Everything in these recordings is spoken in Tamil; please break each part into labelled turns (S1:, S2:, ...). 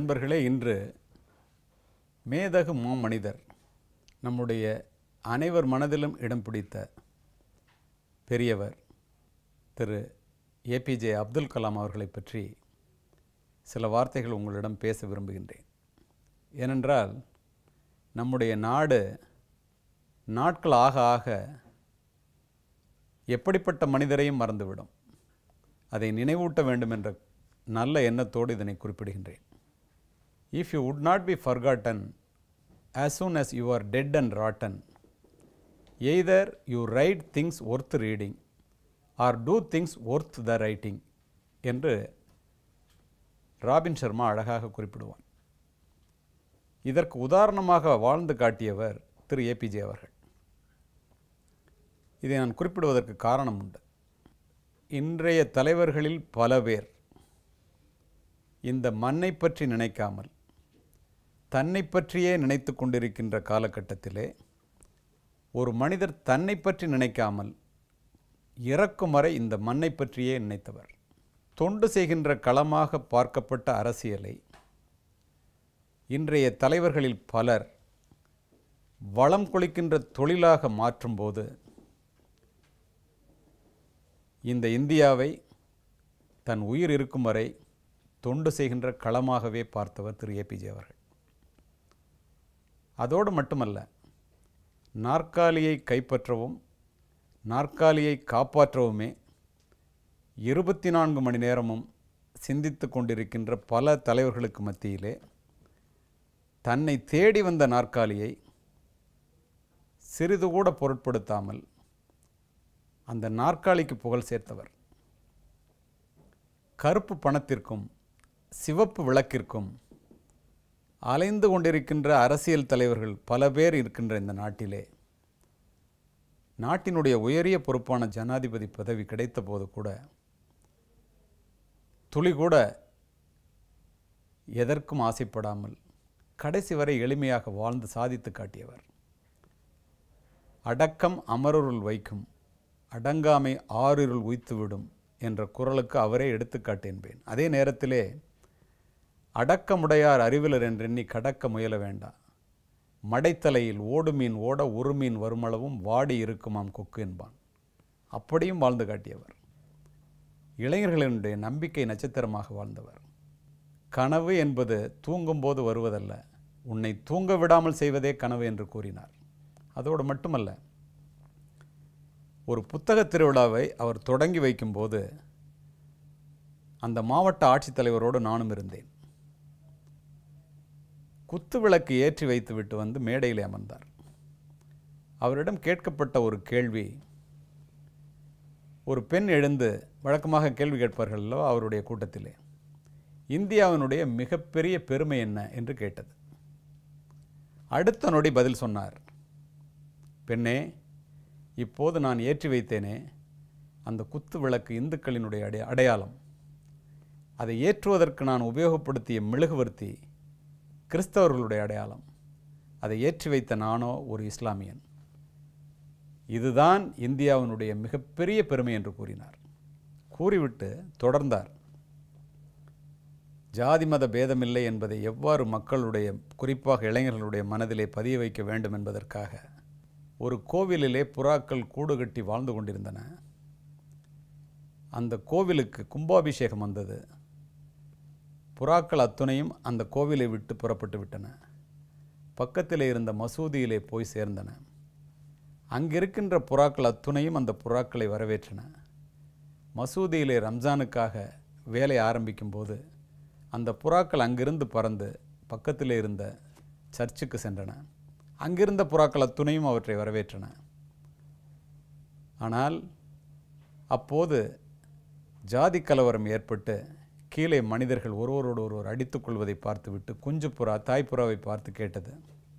S1: நண்பர்களே இன்று மேதகு மாமனிதர் நம்முடைய அனைவர் மனதிலும் இடம் பிடித்த பெரியவர் திரு ஏபிஜே அப்துல் கலாம் அவர்களை பற்றி சில வார்த்தைகள் உங்களிடம் பேச விரும்புகின்றேன் ஏனென்றால் நம்முடைய நாடு நாட்கள் ஆக ஆக எப்படிப்பட்ட மனிதரையும் மறந்துவிடும் அதை நினைவூட்ட வேண்டும் என்ற நல்ல எண்ணத்தோடு இதனை குறிப்பிடுகின்றேன் if you would not be forgotten as soon as you are dead and rotten either you write things worth reading or do things worth the writing என்று ராபின் சர்மா அழகாக குறிப்பிடுவான் இதற்கு உதாரணமாக வாழ்ந்து காட்டியவர் திரு ஏபிஜே அவர்கள் இதை நான் குறிப்பிடுவதற்கு காரணம் உண்டு இன்றைய தலைவர்களில் பல பேர் இந்த மண்ணை பற்றி நினைக்காமல் தன்னை பற்றியே நினைத்து கொண்டிருக்கின்ற காலகட்டத்திலே ஒரு மனிதர் தன்னை பற்றி நினைக்காமல் இறக்கும் வரை இந்த மண்ணை பற்றியே நினைத்தவர் தொண்டு செய்கின்ற களமாக பார்க்கப்பட்ட அரசியலை இன்றைய தலைவர்களில் பலர் வளம் கொளிக்கின்ற தொழிலாக மாற்றும்போது இந்த இந்தியாவை தன் உயிர் இருக்கும் வரை தொண்டு செய்கின்ற களமாகவே பார்த்தவர் திரு ஏபிஜே அவர்கள் அதோடு மட்டுமல்ல நாற்காலியை கைப்பற்றவும் நாற்காலியை காப்பாற்றவுமே இருபத்தி நான்கு மணி நேரமும் சிந்தித்து கொண்டிருக்கின்ற பல தலைவர்களுக்கு மத்தியிலே தன்னை தேடி வந்த நாற்காலியை சிறிது கூட பொருட்படுத்தாமல் அந்த நாற்காலிக்கு புகழ் சேர்த்தவர் கருப்பு பணத்திற்கும் சிவப்பு விளக்கிற்கும் அலைந்து கொண்டிருக்கின்ற அரசியல் தலைவர்கள் பல பேர் இருக்கின்ற இந்த நாட்டிலே நாட்டினுடைய உயரிய பொறுப்பான ஜனாதிபதி பதவி கிடைத்த போது கூட துளி கூட எதற்கும் ஆசைப்படாமல் கடைசி வரை எளிமையாக வாழ்ந்து சாதித்து காட்டியவர் அடக்கம் அமரருள் வைக்கும் அடங்காமை ஆறிருள் உய்த்துவிடும் என்ற குரலுக்கு அவரே எடுத்துக்காட்டு என்பேன் அதே நேரத்திலே அடக்கமுடையார் அறிவிலர் என்றெண்ணி கடக்க முயல வேண்டாம் மடைத்தலையில் ஓடு மீன் ஓட ஒரு மீன் வருமளவும் வாடி இருக்குமாம் கொக்கு என்பான் அப்படியும் வாழ்ந்து காட்டியவர் இளைஞர்களினுடைய நம்பிக்கை நட்சத்திரமாக வாழ்ந்தவர் கனவு என்பது தூங்கும்போது வருவதல்ல உன்னை தூங்க விடாமல் செய்வதே கனவு என்று கூறினார் அதோடு மட்டுமல்ல ஒரு புத்தக திருவிழாவை அவர் தொடங்கி வைக்கும்போது அந்த மாவட்ட ஆட்சித்தலைவரோடு நானும் இருந்தேன் குத்து விளக்கு ஏற்றி வைத்துவிட்டு வந்து மேடையில் அமர்ந்தார் அவரிடம் கேட்கப்பட்ட ஒரு கேள்வி ஒரு பெண் எழுந்து வழக்கமாக கேள்வி கேட்பார்கள் அல்லவா அவருடைய கூட்டத்திலே இந்தியாவினுடைய மிகப்பெரிய பெருமை என்ன என்று கேட்டது அடுத்த நொடி பதில் சொன்னார் பெண்ணே இப்போது நான் ஏற்றி வைத்தேனே அந்த குத்து விளக்கு இந்துக்களினுடைய அடைய அடையாளம் அதை ஏற்றுவதற்கு நான் உபயோகப்படுத்திய மெழுகுவர்த்தி கிறிஸ்தவர்களுடைய அடையாளம் அதை ஏற்றி வைத்த நானோ ஒரு இஸ்லாமியன் இதுதான் இந்தியாவினுடைய மிகப்பெரிய பெருமை என்று கூறினார் கூறிவிட்டு தொடர்ந்தார் ஜாதி மத பேதமில்லை என்பதை எவ்வாறு மக்களுடைய குறிப்பாக இளைஞர்களுடைய மனதிலே பதிய வைக்க வேண்டும் என்பதற்காக ஒரு கோவிலிலே புறாக்கள் கூடு கட்டி வாழ்ந்து கொண்டிருந்தன அந்த கோவிலுக்கு கும்பாபிஷேகம் வந்தது புறாக்கள் அத்துணையும் அந்த கோவிலை விட்டு புறப்பட்டு விட்டன பக்கத்தில் இருந்த மசூதியிலே போய் சேர்ந்தன அங்கிருக்கின்ற புறாக்கள் அத்துணையும் அந்த புறாக்களை வரவேற்றன மசூதியிலே ரம்ஜானுக்காக வேலை ஆரம்பிக்கும் போது அந்த புறாக்கள் அங்கிருந்து பறந்து பக்கத்தில் இருந்த சர்ச்சுக்கு சென்றன அங்கிருந்த புறாக்கள் அத்துணையும் அவற்றை வரவேற்றன ஆனால் அப்போது ஜாதி கலவரம் ஏற்பட்டு கீழே மனிதர்கள் ஒருவரோடு ஒருவர் அடித்துக் கொள்வதை பார்த்துவிட்டு குஞ்சு புறா தாய்ப்புறாவை பார்த்து கேட்டது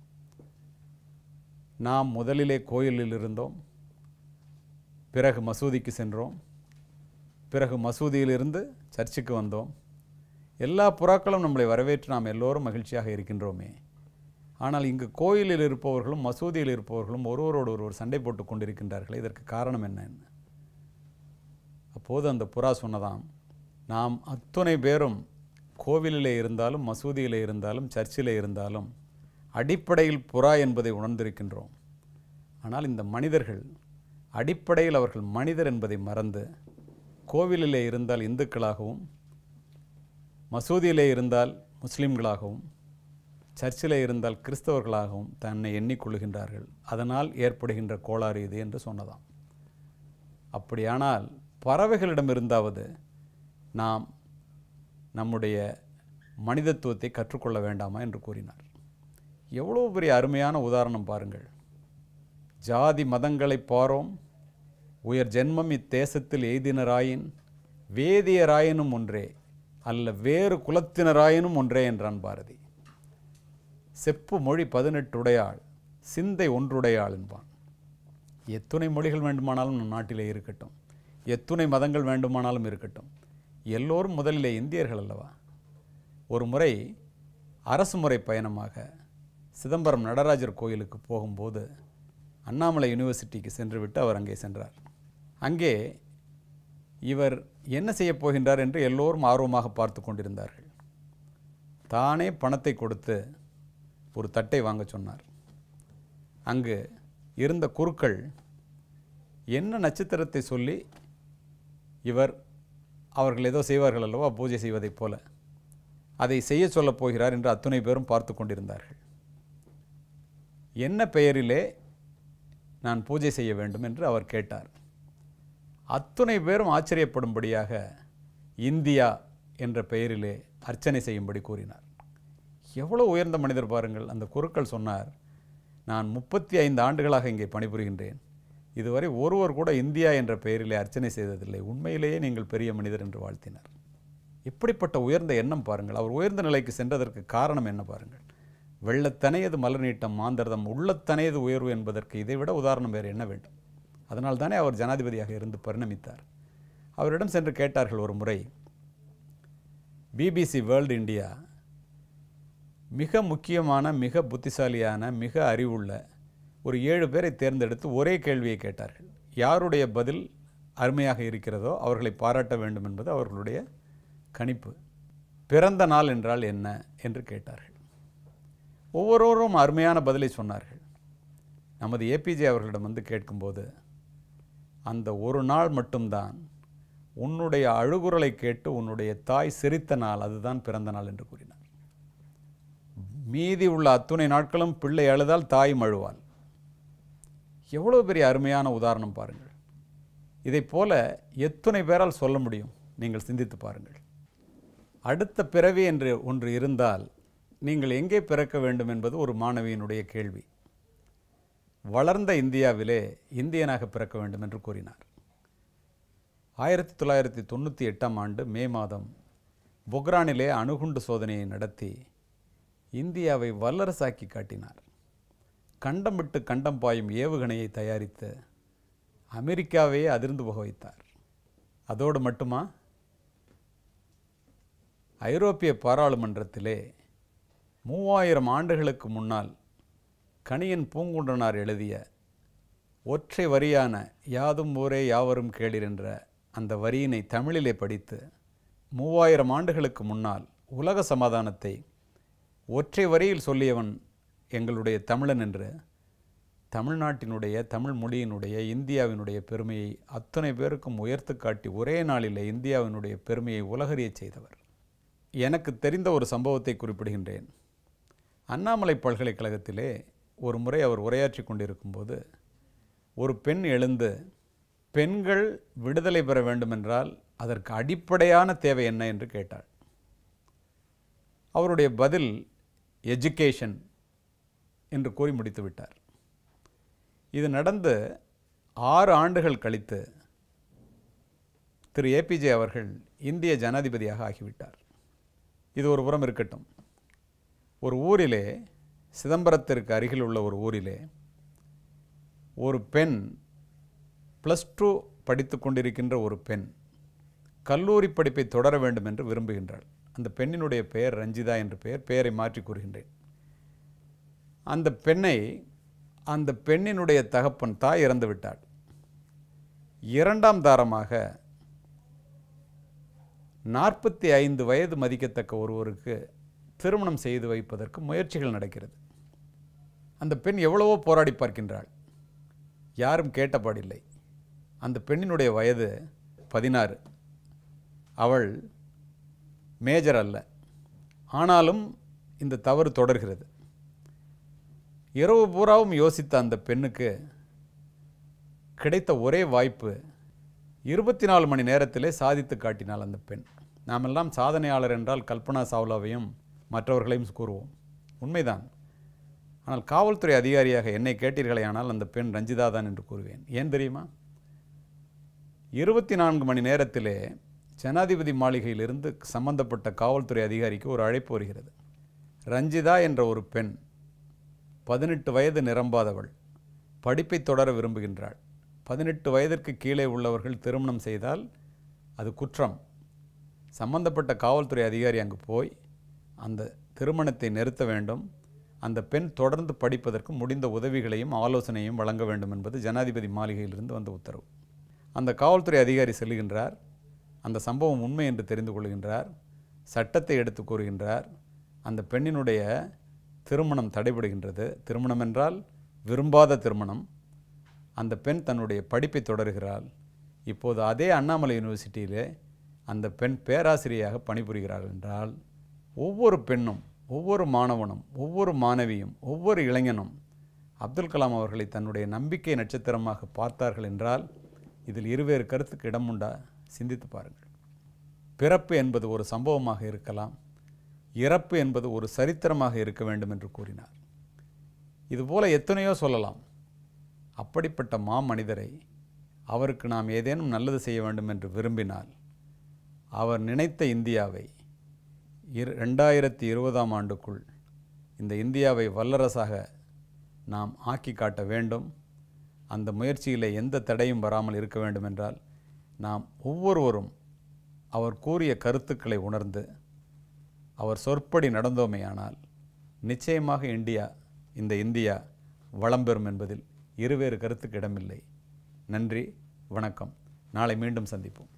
S1: நாம் முதலிலே கோயிலில் இருந்தோம் பிறகு மசூதிக்கு சென்றோம் பிறகு மசூதியிலிருந்து சர்ச்சுக்கு வந்தோம் எல்லா புறாக்களும் நம்மளை வரவேற்று நாம் எல்லோரும் மகிழ்ச்சியாக இருக்கின்றோமே ஆனால் இங்கு கோயிலில் இருப்பவர்களும் மசூதியில் இருப்பவர்களும் ஒருவரோடு ஒருவர் சண்டை போட்டு கொண்டிருக்கின்றார்கள் இதற்கு காரணம் என்ன அப்போது அந்த புறா சொன்னதாம் நாம் அத்துணை பேரும் கோவிலிலே இருந்தாலும் மசூதியிலே இருந்தாலும் சர்ச்சிலே இருந்தாலும் அடிப்படையில் புறா என்பதை உணர்ந்திருக்கின்றோம் ஆனால் இந்த மனிதர்கள் அடிப்படையில் அவர்கள் மனிதர் என்பதை மறந்து கோவிலிலே இருந்தால் இந்துக்களாகவும் மசூதியிலே இருந்தால் முஸ்லிம்களாகவும் சர்ச்சிலே இருந்தால் கிறிஸ்தவர்களாகவும் தன்னை எண்ணிக்கொள்கின்றார்கள் அதனால் ஏற்படுகின்ற கோளாறு இது என்று சொன்னதாம் அப்படியானால் பறவைகளிடமிருந்தாவது நாம் நம்முடைய மனிதத்துவத்தை கற்றுக்கொள்ள வேண்டாமா என்று கூறினார் எவ்வளோ பெரிய அருமையான உதாரணம் பாருங்கள் ஜாதி மதங்களை பாரோம் உயர் ஜென்மம் இத்தேசத்தில் எய்தினராயின் வேதியராயினும் ஒன்றே அல்ல வேறு குலத்தினராயினும் ஒன்றே என்றான் பாரதி செப்பு மொழி பதினெட்டுடையாள் சிந்தை ஒன்றுடையாள் என்பான் எத்துணை மொழிகள் வேண்டுமானாலும் நம் நாட்டிலே இருக்கட்டும் எத்துணை மதங்கள் வேண்டுமானாலும் இருக்கட்டும் எல்லோரும் முதலிலே இந்தியர்கள் அல்லவா ஒரு முறை அரசு முறை பயணமாக சிதம்பரம் நடராஜர் கோயிலுக்கு போகும்போது அண்ணாமலை யூனிவர்சிட்டிக்கு சென்றுவிட்டு அவர் அங்கே சென்றார் அங்கே இவர் என்ன செய்யப் போகின்றார் என்று எல்லோரும் ஆர்வமாக பார்த்து கொண்டிருந்தார்கள் தானே பணத்தை கொடுத்து ஒரு தட்டை வாங்க சொன்னார் அங்கு இருந்த குருக்கள் என்ன நட்சத்திரத்தை சொல்லி இவர் அவர்கள் ஏதோ செய்வார்கள் அல்லவா பூஜை செய்வதைப் போல அதை செய்ய சொல்லப் போகிறார் என்று அத்துணை பேரும் பார்த்து கொண்டிருந்தார்கள் என்ன பெயரிலே நான் பூஜை செய்ய வேண்டும் என்று அவர் கேட்டார் அத்துணை பேரும் ஆச்சரியப்படும்படியாக இந்தியா என்ற பெயரிலே அர்ச்சனை செய்யும்படி கூறினார் எவ்வளோ உயர்ந்த மனிதர் பாருங்கள் அந்த குருக்கள் சொன்னார் நான் முப்பத்தி ஐந்து ஆண்டுகளாக இங்கே பணிபுரிகின்றேன் இதுவரை ஒருவர் கூட இந்தியா என்ற பெயரிலே அர்ச்சனை செய்ததில்லை உண்மையிலேயே நீங்கள் பெரிய மனிதர் என்று வாழ்த்தினார் இப்படிப்பட்ட உயர்ந்த எண்ணம் பாருங்கள் அவர் உயர்ந்த நிலைக்கு சென்றதற்கு காரணம் என்ன பாருங்கள் வெள்ளத்தனையது மலர் நீட்டம் மாந்தர்தம் உள்ளத்தனையது உயர்வு என்பதற்கு இதைவிட உதாரணம் வேறு என்ன வேண்டும் அதனால் தானே அவர் ஜனாதிபதியாக இருந்து பரிணமித்தார் அவரிடம் சென்று கேட்டார்கள் ஒரு முறை பிபிசி வேர்ல்டு இந்தியா மிக முக்கியமான மிக புத்திசாலியான மிக அறிவுள்ள ஒரு ஏழு பேரை தேர்ந்தெடுத்து ஒரே கேள்வியை கேட்டார்கள் யாருடைய பதில் அருமையாக இருக்கிறதோ அவர்களை பாராட்ட வேண்டும் என்பது அவர்களுடைய கணிப்பு பிறந்த நாள் என்றால் என்ன என்று கேட்டார்கள் ஒவ்வொருவரும் அருமையான பதிலை சொன்னார்கள் நமது ஏபிஜே அவர்களிடம் வந்து கேட்கும்போது அந்த ஒரு நாள் மட்டும்தான் உன்னுடைய அழுகுரலை கேட்டு உன்னுடைய தாய் சிரித்த நாள் அதுதான் பிறந்த நாள் என்று கூறினார் மீதி உள்ள அத்துணை நாட்களும் பிள்ளை அழுதால் தாய் அழுவாள் எவ்வளோ பெரிய அருமையான உதாரணம் பாருங்கள் இதைப் போல எத்துணை பேரால் சொல்ல முடியும் நீங்கள் சிந்தித்து பாருங்கள் அடுத்த பிறவி என்று ஒன்று இருந்தால் நீங்கள் எங்கே பிறக்க வேண்டும் என்பது ஒரு மாணவியினுடைய கேள்வி வளர்ந்த இந்தியாவிலே இந்தியனாக பிறக்க வேண்டும் என்று கூறினார் ஆயிரத்தி தொள்ளாயிரத்தி தொண்ணூற்றி எட்டாம் ஆண்டு மே மாதம் பொக்ரானிலே அணுகுண்டு சோதனையை நடத்தி இந்தியாவை வல்லரசாக்கி காட்டினார் கண்டம் விட்டு கண்டம் பாயும் ஏவுகணையை தயாரித்து அமெரிக்காவையே அதிர்ந்து போக வைத்தார் அதோடு மட்டுமா ஐரோப்பிய பாராளுமன்றத்திலே மூவாயிரம் ஆண்டுகளுக்கு முன்னால் கணியன் பூங்குன்றனார் எழுதிய ஒற்றை வரியான யாதும் ஊரே யாவரும் கேளிர் என்ற அந்த வரியினை தமிழிலே படித்து மூவாயிரம் ஆண்டுகளுக்கு முன்னால் உலக சமாதானத்தை ஒற்றை வரியில் சொல்லியவன் எங்களுடைய தமிழன் என்று தமிழ்நாட்டினுடைய தமிழ் மொழியினுடைய இந்தியாவினுடைய பெருமையை அத்தனை பேருக்கும் உயர்த்து காட்டி ஒரே நாளிலே இந்தியாவினுடைய பெருமையை உலகறியச் செய்தவர் எனக்கு தெரிந்த ஒரு சம்பவத்தை குறிப்பிடுகின்றேன் அண்ணாமலை பல்கலைக்கழகத்திலே ஒரு முறை அவர் உரையாற்றி கொண்டிருக்கும்போது ஒரு பெண் எழுந்து பெண்கள் விடுதலை பெற வேண்டுமென்றால் அதற்கு அடிப்படையான தேவை என்ன என்று கேட்டாள் அவருடைய பதில் எஜுகேஷன் என்று கூறி முடித்து விட்டார் இது நடந்து ஆறு ஆண்டுகள் கழித்து திரு ஏபிஜே அவர்கள் இந்திய ஜனாதிபதியாக ஆகிவிட்டார் இது ஒரு புறம் இருக்கட்டும் ஒரு ஊரிலே சிதம்பரத்திற்கு அருகில் உள்ள ஒரு ஊரிலே ஒரு பெண் ப்ளஸ் டூ படித்து கொண்டிருக்கின்ற ஒரு பெண் கல்லூரி படிப்பை தொடர வேண்டும் என்று விரும்புகின்றாள் அந்த பெண்ணினுடைய பெயர் ரஞ்சிதா என்று பெயர் பெயரை மாற்றி கூறுகின்றேன் அந்த பெண்ணை அந்த பெண்ணினுடைய தகப்பன் தாய் இறந்து விட்டாள் இரண்டாம் தாரமாக நாற்பத்தி ஐந்து வயது மதிக்கத்தக்க ஒருவருக்கு திருமணம் செய்து வைப்பதற்கு முயற்சிகள் நடக்கிறது அந்த பெண் எவ்வளவோ போராடி பார்க்கின்றாள் யாரும் கேட்டபாடில்லை அந்த பெண்ணினுடைய வயது பதினாறு அவள் மேஜர் அல்ல ஆனாலும் இந்த தவறு தொடர்கிறது இரவு பூராவும் யோசித்த அந்த பெண்ணுக்கு கிடைத்த ஒரே வாய்ப்பு இருபத்தி நாலு மணி நேரத்திலே சாதித்து காட்டினாள் அந்த பெண் நாமெல்லாம் சாதனையாளர் என்றால் கல்பனா சாவ்லாவையும் மற்றவர்களையும் கூறுவோம் உண்மைதான் ஆனால் காவல்துறை அதிகாரியாக என்னை கேட்டீர்களேயானால் அந்த பெண் ரஞ்சிதா தான் என்று கூறுவேன் ஏன் தெரியுமா இருபத்தி நான்கு மணி நேரத்திலே ஜனாதிபதி மாளிகையிலிருந்து சம்பந்தப்பட்ட காவல்துறை அதிகாரிக்கு ஒரு அழைப்பு வருகிறது ரஞ்சிதா என்ற ஒரு பெண் பதினெட்டு வயது நிரம்பாதவள் படிப்பை தொடர விரும்புகின்றாள் பதினெட்டு வயதிற்கு கீழே உள்ளவர்கள் திருமணம் செய்தால் அது குற்றம் சம்பந்தப்பட்ட காவல்துறை அதிகாரி அங்கு போய் அந்த திருமணத்தை நிறுத்த வேண்டும் அந்த பெண் தொடர்ந்து படிப்பதற்கு முடிந்த உதவிகளையும் ஆலோசனையும் வழங்க வேண்டும் என்பது ஜனாதிபதி மாளிகையிலிருந்து வந்த உத்தரவு அந்த காவல்துறை அதிகாரி செல்லுகின்றார் அந்த சம்பவம் உண்மை என்று தெரிந்து கொள்கின்றார் சட்டத்தை எடுத்து கூறுகின்றார் அந்த பெண்ணினுடைய திருமணம் தடைபடுகின்றது திருமணம் என்றால் விரும்பாத திருமணம் அந்த பெண் தன்னுடைய படிப்பை தொடர்கிறாள் இப்போது அதே அண்ணாமலை யூனிவர்சிட்டியிலே அந்த பெண் பேராசிரியராக பணிபுரிகிறாள் என்றால் ஒவ்வொரு பெண்ணும் ஒவ்வொரு மாணவனும் ஒவ்வொரு மாணவியும் ஒவ்வொரு இளைஞனும் அப்துல் கலாம் அவர்களை தன்னுடைய நம்பிக்கை நட்சத்திரமாக பார்த்தார்கள் என்றால் இதில் இருவேறு கருத்துக்கு இடம் உண்டா சிந்தித்து பாருங்கள் பிறப்பு என்பது ஒரு சம்பவமாக இருக்கலாம் இறப்பு என்பது ஒரு சரித்திரமாக இருக்க வேண்டும் என்று கூறினார் இதுபோல எத்தனையோ சொல்லலாம் அப்படிப்பட்ட மாமனிதரை அவருக்கு நாம் ஏதேனும் நல்லது செய்ய வேண்டும் என்று விரும்பினால் அவர் நினைத்த இந்தியாவை இரு ரெண்டாயிரத்தி இருபதாம் ஆண்டுக்குள் இந்த இந்தியாவை வல்லரசாக நாம் ஆக்கி காட்ட வேண்டும் அந்த முயற்சியில் எந்த தடையும் வராமல் இருக்க வேண்டும் என்றால் நாம் ஒவ்வொருவரும் அவர் கூறிய கருத்துக்களை உணர்ந்து அவர் சொற்படி நடந்தோமேயானால் நிச்சயமாக இந்தியா இந்த இந்தியா வளம் பெறும் என்பதில் இருவேறு கருத்துக்கு இடமில்லை நன்றி வணக்கம் நாளை மீண்டும் சந்திப்போம்